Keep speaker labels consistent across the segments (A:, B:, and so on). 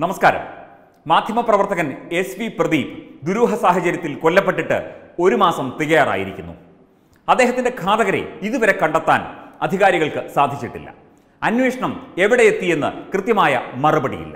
A: നമസ്കാരം മാധ്യമപ്രവർത്തകൻ S V Pradeep ദുരൂഹ സാഹചര്യത്തിൽ കൊല്ലപ്പെട്ടിട്ട് ഒരു മാസം തികയാറായിരിക്കുന്നു അദ്ദേഹത്തിന്റെ ഘാതകരെ ഇതുവരെ കണ്ടെത്താൻ അധികാരികൾക്ക് സാധിച്ചിട്ടില്ല അന്വേഷണം എവിടെ എത്തിയെന്ന് കൃത്യമായ മറുപടിയില്ല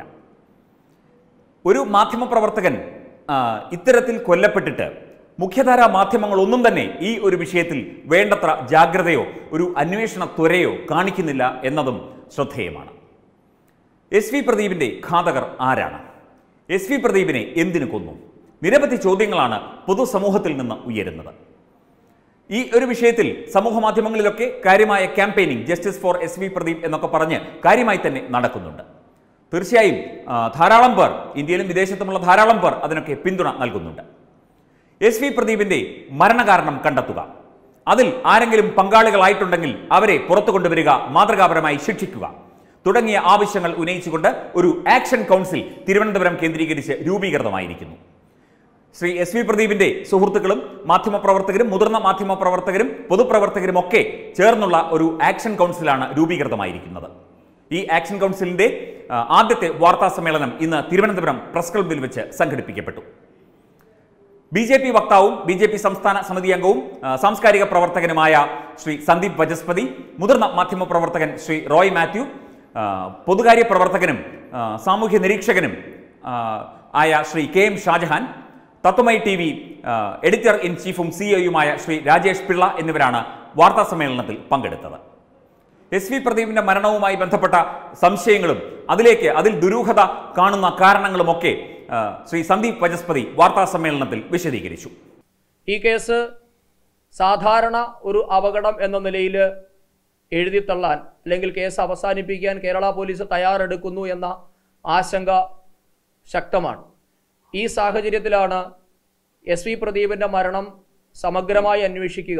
A: ഒരു മാധ്യമപ്രവർത്തകൻ ആ, ഇത്തരത്തിൽ കൊല്ലപ്പെട്ടിട്ട് മുഖ്യധാരാ മാധ്യമങ്ങളൊന്നും തന്നെ ഈ ഒരു വിഷയത്തിൽ വേണ്ടത്ര ജാഗ്രതയോ ഒരു അന്വേഷണ ത്വരയോ കാണിക്കുന്നില്ല എന്നതും ശ്രദ്ധേയമാണ് എസ് വി പ്രദീപിന്റെ ഘാതകർ ആരാണ് എസ് വി പ്രദീപിനെ എന്തിനു കൊന്നു നിരവധി ചോദ്യങ്ങളാണ് പൊതുസമൂഹത്തിൽ നിന്ന് ഉയരുന്നത് ഈ ഒരു വിഷയത്തിൽ സമൂഹ മാധ്യമങ്ങളിലൊക്കെ കാര്യമായ campaigning justice for S V Pradeep എന്നൊക്കെ പറഞ്ഞ് കാര്യമായി തന്നെ നടക്കുന്നുണ്ട് തീർച്ചയായും ആ, ധാരാളം പേർ ഇന്ത്യയിലും വിദേശത്തുമുള്ള ധാരാളം പേർ അതിനൊക്കെ പിന്തുണ നൽകുന്നുണ്ട് എസ് വി പ്രദീപിന്റെ മരണകാരണം കണ്ടെത്തുക അതിൽ ആരെങ്കിലും പങ്കാളികളായിട്ടുണ്ടെങ്കിൽ അവരെ പുറത്തു കൊണ്ടുവരിക മാതൃകാപരമായി ശിക്ഷിക്കുക തുടങ്ങിയ ആവശ്യങ്ങൾ ഉന്നയിച്ചുകൊണ്ട് ഒരു ആക്ഷൻ കൗൺസിൽ തിരുവനന്തപുരം കേന്ദ്രീകരിച്ച് രൂപീകൃതമായിരിക്കുന്നു ശ്രീ എസ് വി പ്രദീപിന്റെ സുഹൃത്തുക്കളും മാധ്യമപ്രവർത്തകരും മുതിർന്ന മാധ്യമപ്രവർത്തകരും പൊതുപ്രവർത്തകരും ഒക്കെ ചേർന്നുള്ള ഒരു ആക്ഷൻ കൗൺസിലാണ് രൂപീകൃതമായിരിക്കുന്നത് ഈ ആക്ഷൻ കൗൺസിലിന്റെ ആ, ആദ്യത്തെ വാർത്താ സമ്മേളനം ഇന്ന് തിരുവനന്തപുരം പ്രസ് ക്ലബിൽ വെച്ച് സംഘടിപ്പിക്കപ്പെട്ടു ബി ജെ പി വക്താവും ബി ജെ പി സംസ്ഥാന സമിതി അംഗവും ആ, സാംസ്കാരിക പ്രവർത്തകനുമായ ശ്രീ സന്ദീപ് വജസ്പതി മുതിർന്ന മാധ്യമ പ്രവർത്തകൻ ശ്രീ റോയ് മാത്യു ആ, പൊതുകാര്യ പ്രവർത്തകനും ആ, സാമൂഹ്യ നിരീക്ഷകനും ആ, ആയ Shri K M Shajahan Tatwamayi T V editor in ചീഫും സിഇഒയുമായ ശ്രീ രാജേഷ് പിള്ള എന്നിവരാണ് വാർത്താ സമ്മേളനത്തിൽ പങ്കെടുത്തത് എസ് വി പ്രദീപിന്റെ മരണവുമായി ബന്ധപ്പെട്ട സംശയങ്ങളും അതിലേക്ക് അതിൽ ദുരൂഹത കാണുന്ന കാരണങ്ങളുമൊക്കെ ആ, ശ്രീ സന്ദീപ് വജസ്പതി വാർത്താ സമ്മേളനത്തിൽ വിശദീകരിച്ചു
B: ഈ കേസ് സാധാരണ ഒരു അപകടം എന്ന നിലയിൽ എഴുതിത്തള്ളാൻ അല്ലെങ്കിൽ കേസ് അവസാനിപ്പിക്കാൻ കേരള പോലീസ് തയ്യാറെടുക്കുന്നു എന്ന ആശങ്ക ശക്തമാണ് ഈ സാഹചര്യത്തിലാണ് എസ് വി പ്രദീപിൻ്റെ മരണം സമഗ്രമായി അന്വേഷിക്കുക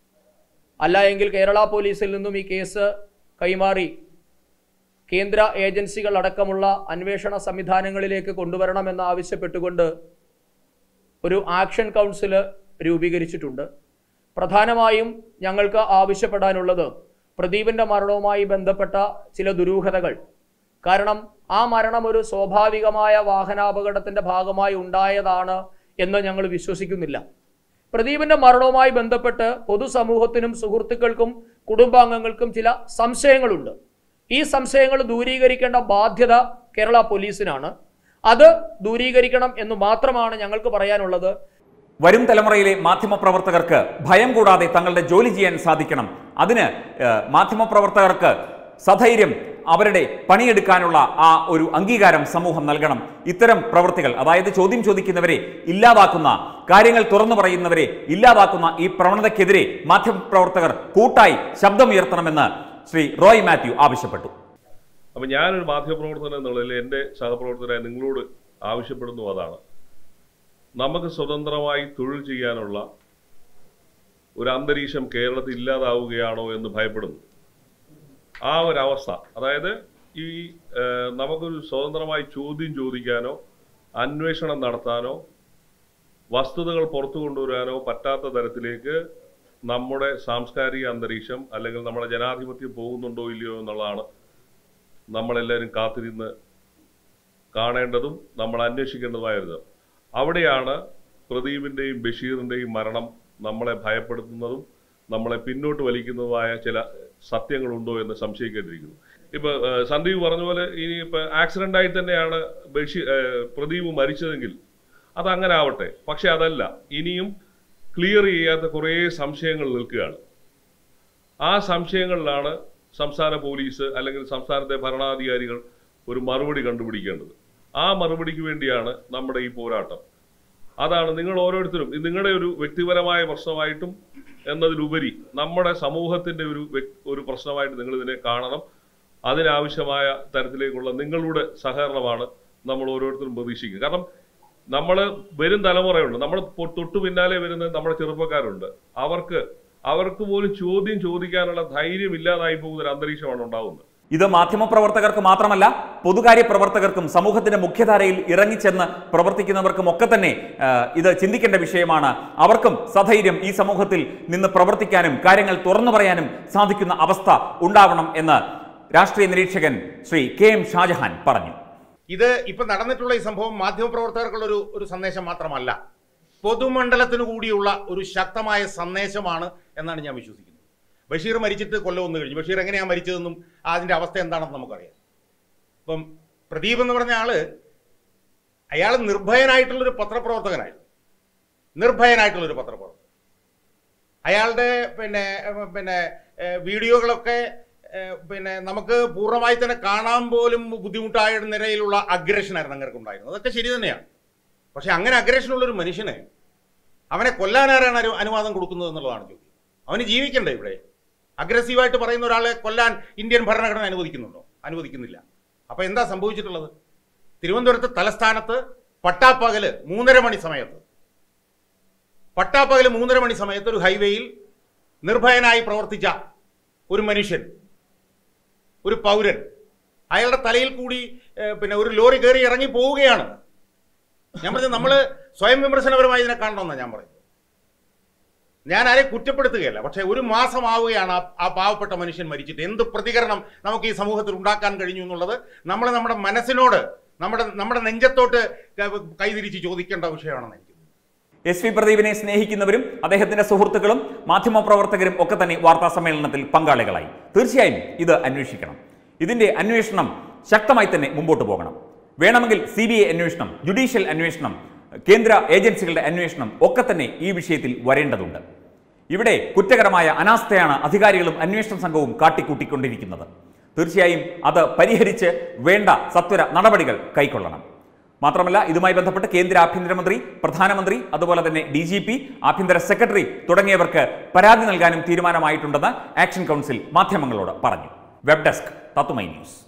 B: അല്ല എങ്കിൽ കേരള പോലീസിൽ നിന്നും ഈ കേസ് കൈമാറി കേന്ദ്ര ഏജൻസികൾ അടക്കമുള്ള അന്വേഷണ സംവിധാനങ്ങളിലേക്ക് കൊണ്ടുവരണമെന്ന് ആവശ്യപ്പെട്ടുകൊണ്ട് ഒരു ആക്ഷൻ കൗൺസിൽ രൂപീകരിച്ചിട്ടുണ്ട് പ്രധാനമായും ഞങ്ങൾക്ക് ആവശ്യപ്പെടാനുള്ളത് പ്രദീപിൻ്റെ മരണവുമായി ബന്ധപ്പെട്ട ചില ദുരൂഹതകൾ കാരണം ആ മരണം ഒരു സ്വാഭാവികമായ വാഹനാപകടത്തിൻ്റെ ഭാഗമായി ഉണ്ടായതാണ് എന്ന് ഞങ്ങൾ വിശ്വസിക്കുന്നില്ല പ്രദീപിൻ്റെ മരണവുമായി ബന്ധപ്പെട്ട് പൊതുസമൂഹത്തിനും സുഹൃത്തുക്കൾക്കും കുടുംബാംഗങ്ങൾക്കും ചില സംശയങ്ങളുണ്ട് ഈ സംശയങ്ങൾ ദൂരീകരിക്കേണ്ട ബാധ്യത കേരള പോലീസിനാണ് അത് ദൂരീകരിക്കണം എന്ന് മാത്രമാണ് ഞങ്ങൾക്ക് പറയാനുള്ളത്
A: വരും തലമുറയിലെ മാധ്യമപ്രവർത്തകർക്ക് ഭയം കൂടാതെ തങ്ങളുടെ ജോലി ചെയ്യാൻ സാധിക്കണം അതിന് ഏഹ്, മാധ്യമപ്രവർത്തകർക്ക് സധൈര്യം അവരുടെ പണിയെടുക്കാനുള്ള ആ ഒരു അംഗീകാരം സമൂഹം നൽകണം ഇത്തരം പ്രവൃത്തികൾ അതായത് ചോദ്യം ചോദിക്കുന്നവരെ ഇല്ലാതാക്കുന്ന കാര്യങ്ങൾ തുറന്നു പറയുന്നവരെ ഇല്ലാതാക്കുന്ന ഈ പ്രവണതയ്ക്കെതിരെ മാധ്യമപ്രവർത്തകർ കൂട്ടായി ശബ്ദമുയർത്തണമെന്ന് ശ്രീ റോയ് മാത്യു ആവശ്യപ്പെട്ടു
C: അപ്പം ഞാനൊരു മാധ്യമപ്രവർത്തകൻ എന്നുള്ളതിൽ എൻ്റെ സഹപ്രവർത്തകരായ നിങ്ങളോട് ആവശ്യപ്പെടുന്നു അതാണ് നമുക്ക് സ്വതന്ത്രമായി തൊഴിൽ ചെയ്യാനുള്ള ഒരു അന്തരീക്ഷം കേരളത്തിൽ ഇല്ലാതാവുകയാണോ എന്ന് ഭയപ്പെടുന്നു ആ ഒരു അവസ്ഥ അതായത് ഈ ഏഹ്, നമുക്കൊരു സ്വതന്ത്രമായി ചോദ്യം ചോദിക്കാനോ അന്വേഷണം നടത്താനോ വസ്തുതകൾ പുറത്തു കൊണ്ടുവരാനോ പറ്റാത്ത തരത്തിലേക്ക് നമ്മുടെ സാംസ്കാരിക അന്തരീക്ഷം അല്ലെങ്കിൽ നമ്മുടെ ജനാധിപത്യം പോകുന്നുണ്ടോ ഇല്ലയോ എന്നുള്ളതാണ് നമ്മളെല്ലാവരും കാത്തിരുന്ന് കാണേണ്ടതും നമ്മൾ അന്വേഷിക്കേണ്ടതുമായിരുന്നത് അവിടെയാണ് പ്രദീപിൻ്റെയും ബഷീറിൻ്റെയും മരണം നമ്മളെ ഭയപ്പെടുത്തുന്നതും നമ്മളെ പിന്നോട്ട് വലിക്കുന്നതുമായ ചില സത്യങ്ങളുണ്ടോ എന്ന് സംശയിക്കേണ്ടിയിരിക്കുന്നു ഇപ്പൊ ഏഹ്, സന്ദീപ് പറഞ്ഞ പോലെ ഇനി ഇപ്പൊ ആക്സിഡന്റ് ആയി തന്നെയാണ് ബഷീർ ഏഹ്, പ്രദീപ് മരിച്ചതെങ്കിൽ അതങ്ങനെ ആവട്ടെ പക്ഷെ അതല്ല ഇനിയും ക്ലിയർ ചെയ്യാത്ത കുറേ സംശയങ്ങൾ നിൽക്കുകയാണ് ആ സംശയങ്ങളിലാണ് സംസ്ഥാന പോലീസ് അല്ലെങ്കിൽ സംസ്ഥാനത്തെ ഭരണാധികാരികൾ ഒരു മറുപടി കണ്ടുപിടിക്കേണ്ടത് ആ മറുപടിക്ക് വേണ്ടിയാണ് നമ്മുടെ ഈ പോരാട്ടം അതാണ് നിങ്ങൾ ഓരോരുത്തരും ഇത് നിങ്ങളുടെ ഒരു വ്യക്തിപരമായ പ്രശ്നമായിട്ടും എന്നതിലുപരി നമ്മുടെ സമൂഹത്തിന്റെ ഒരു വ്യക്- ഒരു പ്രശ്നമായിട്ട് നിങ്ങൾ ഇതിനെ കാണണം അതിനാവശ്യമായ തരത്തിലേക്കുള്ള നിങ്ങളുടെ സഹകരണമാണ് നമ്മൾ ഓരോരുത്തരും പ്രതീക്ഷിക്കുക കാരണം നമ്മൾ വരും തലമുറയുണ്ട് നമ്മൾ പൊ- തൊട്ടു പിന്നാലെ വരുന്ന നമ്മുടെ ചെറുപ്പക്കാരുണ്ട് അവർക്ക് അവർക്ക് പോലും ചോദ്യം ചോദിക്കാനുള്ള ധൈര്യം ഇല്ലാതായി പോകുന്ന ഒരു അന്തരീക്ഷമാണ് ഉണ്ടാകുന്നത്
A: ഇത് മാധ്യമപ്രവർത്തകർക്ക് മാത്രമല്ല പൊതുകാര്യ പ്രവർത്തകർക്കും സമൂഹത്തിന്റെ മുഖ്യധാരയിൽ ഇറങ്ങിച്ചെന്ന് പ്രവർത്തിക്കുന്നവർക്കും ഒക്കെ തന്നെ ആ, ഇത് ചിന്തിക്കേണ്ട വിഷയമാണ് അവർക്കും സധൈര്യം ഈ സമൂഹത്തിൽ നിന്ന് പ്രവർത്തിക്കാനും കാര്യങ്ങൾ തുറന്നു പറയാനും സാധിക്കുന്ന അവസ്ഥ ഉണ്ടാവണം എന്ന് രാഷ്ട്രീയ നിരീക്ഷകൻ ശ്രീ കെ എം ഷാജഹാൻ പറഞ്ഞു
D: ഇത് ഇപ്പൊ നടന്നിട്ടുള്ള ഈ സംഭവം മാധ്യമപ്രവർത്തകർക്കുള്ള ഒരു ഒരു സന്ദേശം മാത്രമല്ല പൊതുമണ്ഡലത്തിന് കൂടിയുള്ള ഒരു ശക്തമായ സന്ദേശമാണ് എന്നാണ് ഞാൻ വിശ്വസിക്കുന്നത് ബഷീർ മരിച്ചിട്ട് കൊല്ലം ഒന്ന് കഴിഞ്ഞു ബഷീർ എങ്ങനെയാണ് മരിച്ചതെന്നും അതിന്റെ അവസ്ഥ എന്താണെന്ന് നമുക്കറിയാം ഇപ്പം പ്രദീപ് എന്ന് പറഞ്ഞ ആള് അയാൾ നിർഭയനായിട്ടുള്ളൊരു പത്രപ്രവർത്തകനായിരുന്നു നിർഭയനായിട്ടുള്ളൊരു പത്രപ്രവർത്തകൻ അയാളുടെ പിന്നെ ഏഹ്, പിന്നെ ഏഹ്, വീഡിയോകളൊക്കെ ഏഹ്, പിന്നെ നമുക്ക് പൂർണ്ണമായി തന്നെ കാണാൻ പോലും ബുദ്ധിമുട്ടായ നിലയിലുള്ള അഗ്രഷനായിരുന്നു അങ്ങനെയൊക്കെ ഉണ്ടായിരുന്നത് അതൊക്കെ ശരി തന്നെയാണ് പക്ഷെ അങ്ങനെ അഗ്രഷനുള്ള ഒരു മനുഷ്യന് അവനെ കൊല്ലാനാരാണ് അനു അനുവാദം കൊടുക്കുന്നത് എന്നുള്ളതാണ് ചോദ്യം അവന് ജീവിക്കണ്ടേ ഇവിടെ അഗ്രസീവായിട്ട് പറയുന്ന ഒരാളെ കൊല്ലാൻ ഇന്ത്യൻ ഭരണഘടന അനുവദിക്കുന്നുണ്ടോ അനുവദിക്കുന്നില്ല അപ്പൊ എന്താ സംഭവിച്ചിട്ടുള്ളത് തിരുവനന്തപുരത്ത് തലസ്ഥാനത്ത് പട്ടാപ്പകല് മൂന്നര മണി സമയത്ത് പട്ടാപ്പകല് മൂന്നര മണി സമയത്ത് ഒരു ഹൈവേയിൽ നിർഭയനായി പ്രവർത്തിച്ച ഒരു മനുഷ്യൻ ഒരു പൗരൻ അയാളുടെ തലയിൽ കൂടി ഏഹ്, പിന്നെ ഒരു ലോറി കയറി ഇറങ്ങി പോവുകയാണ് ഞാൻ പറഞ്ഞത് നമ്മൾ സ്വയം വിമർശനപരമായി ഇതിനെ കാണണമെന്നാണ് ഞാൻ പറയുന്നത് ഞാൻ ആരെ കുറ്റപ്പെടുത്തുകയല്ല പക്ഷേ ഒരു മാസമാവുകയാണ് ആ- ആ പാവപ്പെട്ട മനുഷ്യൻ മരിച്ചിട്ട് എന്ത് പ്രതികരണം നമുക്ക് ഈ സമൂഹത്തിൽ ഉണ്ടാക്കാൻ കഴിഞ്ഞു എന്നുള്ളത് നമ്മൾ നമ്മുടെ മനസ്സിനോട് നമ്മുടെ നമ്മുടെ നെഞ്ചത്തോട്ട് ക- കൈതിരിച്ച് ചോദിക്കേണ്ട വിഷയമാണെന്ന് എനിക്ക് തോന്നുന്നു.
A: എസ് വി പ്രദീപിനെ സ്നേഹിക്കുന്നവരും അദ്ദേഹത്തിന്റെ സുഹൃത്തുക്കളും മാധ്യമപ്രവർത്തകരും ഒക്കെ തന്നെ വാർത്താ സമ്മേളനത്തിൽ പങ്കാളികളായി തീർച്ചയായും ഇത് അന്വേഷിക്കണം ഇതിന്റെ അന്വേഷണം ശക്തമായി തന്നെ മുമ്പോട്ട് പോകണം വേണമെങ്കിൽ സി ബി ഐ അന്വേഷണം ജുഡീഷ്യൽ അന്വേഷണം കേന്ദ്ര ഏജൻസികളുടെ അന്വേഷണം ഒക്കെ തന്നെ ഈ വിഷയത്തിൽ വരേണ്ടതുണ്ട് ഇവിടെ കുറ്റകരമായ അനാസ്ഥയാണ് അധികാരികളും അന്വേഷണ സംഘവും കാട്ടിക്കൂട്ടിക്കൊണ്ടിരിക്കുന്നത് തീർച്ചയായും അത് പരിഹരിച്ച് വേണ്ട സത്വര നടപടികൾ കൈക്കൊള്ളണം മാത്രമല്ല ഇതുമായി ബന്ധപ്പെട്ട് കേന്ദ്ര ആഭ്യന്തരമന്ത്രി പ്രധാനമന്ത്രി അതുപോലെ തന്നെ ഡി ജി പി ആഭ്യന്തര സെക്രട്ടറി തുടങ്ങിയവർക്ക് പരാതി നൽകാനും തീരുമാനമായിട്ടുണ്ടെന്ന് ആക്ഷൻ കൗൺസിൽ മാധ്യമങ്ങളോട് പറഞ്ഞു വെബ് ഡെസ്ക് തത്തുമൈ ന്യൂസ്